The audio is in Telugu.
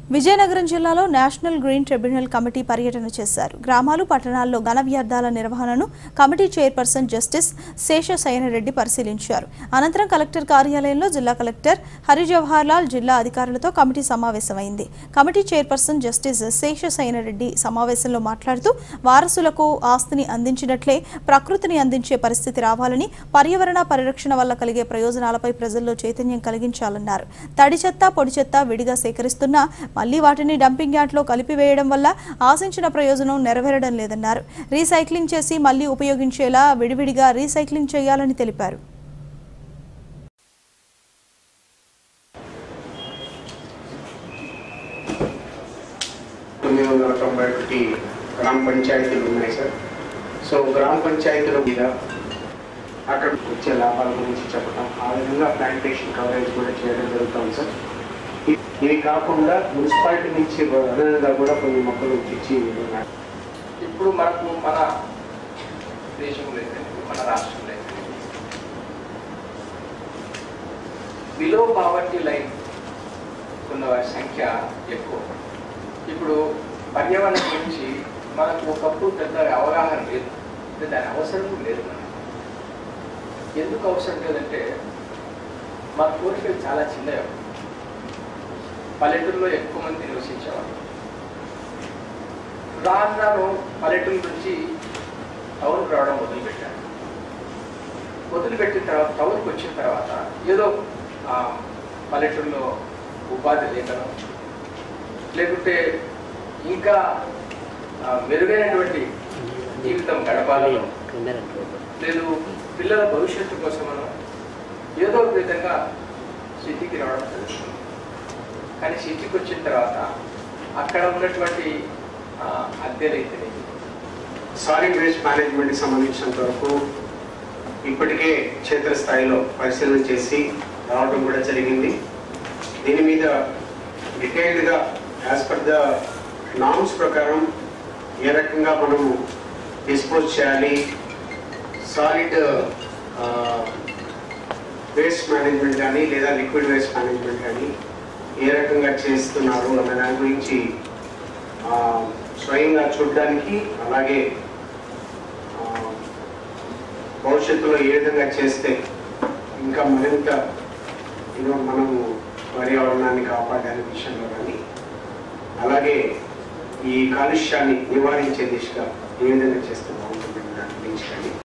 విజయనగరం జిల్లాలో నేషనల్ గ్రీన్ ట్రిబ్యునల్ కమిటీ పర్యటన చేశారు గ్రామాలు పట్టణాల్లో ఘన వ్యర్థాల నిర్వహణను కమిటీ చైర్పర్సన్ జస్టిస్ శేషశయనరెడ్డి పరిశీలించారు అనంతరం కలెక్టర్ కార్యాలయంలో జిల్లా కలెక్టర్ హరిజవహర్ లాల్ జిల్లా అధికారులతో కమిటీ సమావేశమైంది కమిటీ చైర్పర్సన్ జస్టిస్ శేషశయనరెడ్డి సమావేశంలో మాట్లాడుతూ వారసులకు ఆస్తిని అందించినట్లే ప్రకృతిని అందించే పరిస్థితి రావాలని పర్యావరణ పరిరక్షణ వల్ల కలిగే ప్రయోజనాలపై ప్రజల్లో చైతన్యం కలిగించాలన్నారు తడి చెత్త పొడి చెత్త విడిగా సేకరిస్తున్నా మళ్లీ వాటిని డంపింగ్ యార్డ్లో కలిపివేయడం వల్ల ఆశించిన ప్రయోజనం నెరవేరడం లేదన్నారు రీసైక్లింగ్ చేసి మళ్లీ ఉపయోగించేలా విడివిడిగా రీసైక్లింగ్ చేయాలని తెలిపారు తొమ్మిది వందల తొంభై ఒకటి గ్రామ పంచాయతీలు ఉన్నాయి సార్ సో గ్రామ పంచాయతీల మీద అక్కడ వచ్చే లాభాల గురించి చెప్పడం ఆ విధంగా ప్లాంటేషన్ కవరేజ్ కూడా చేయడం జరుగుతుంది సార్ ఇ- ఇవి కాకుండా మున్సిపాలిటీ నుంచి అదనంగా కూడా కొన్ని మొక్కలు తెచ్చి ఉన్నాయి ఇప్పుడు మనకు మన దేశంలో అయితే మన రాష్ట్రంలో అయితే బిలో పావర్టీ లైన్ ఉన్న వారి సంఖ్య ఎక్కువ ఇప్పుడు పర్యావరణం గురించి మనకు ఒకప్పుడు పెద్ద అవగాహన లేదు అంటే దాని అవసరం కూడా లేదు మనకు ఎందుకు అవసరం లేదంటే మన కోరికలు చాలా చిన్నవి పల్లెటూరులో ఎక్కువ మంది నివసించేవాళ్ళు రాను రాను పల్లెటూరు నుంచి టౌన్కి రావడం మొదలుపెట్టాను మొదలుపెట్టిన తర్వాత టౌన్కి వచ్చిన తర్వాత ఏదో ఆ, పల్లెటూరులో ఉపాధి లేకనో లేకుంటే ఇంకా ఆ, మెరుగైనటువంటి జీవితం గడపాలలో లేదు పిల్లల భవిష్యత్తు కోసమనో ఏదో ఒక విధంగా సిటీకి రావడం జరుగుతుంది కానీ సిటీకి వచ్చిన తర్వాత అక్కడ ఉన్నటువంటి ఆ, అద్దెలైతేనే సాలిడ్ వేస్ట్ మేనేజ్మెంట్కి సంబంధించినంత వరకు ఇప్పటికే క్షేత్రస్థాయిలో పరిశీలన చేసి రావడం కూడా జరిగింది దీని మీద డీటెయిల్డ్గా యాజ్ పర్ ద నామ్స్ ప్రకారం ఏ రకంగా మనము డిస్పోజ్ చేయాలి సాలిడ్ వేస్ట్ మేనేజ్మెంట్ కానీ లేదా లిక్విడ్ వేస్ట్ మేనేజ్మెంట్ కానీ ఏ రకంగా చేస్తున్నారు అన్న దాని గురించి ఆ, స్వయంగా చూడడానికి అలాగే ఆ, భవిష్యత్తులో ఏ విధంగా చేస్తే ఇంకా మరింత యూనో మనము పర్యావరణాన్ని కాపాడడానికి విషయంలో కానీ అలాగే ఈ కాలుష్యాన్ని నివారించే దిశగా ఏ విధంగా చేస్తే బాగుంటుంది దాని గురించి కానీ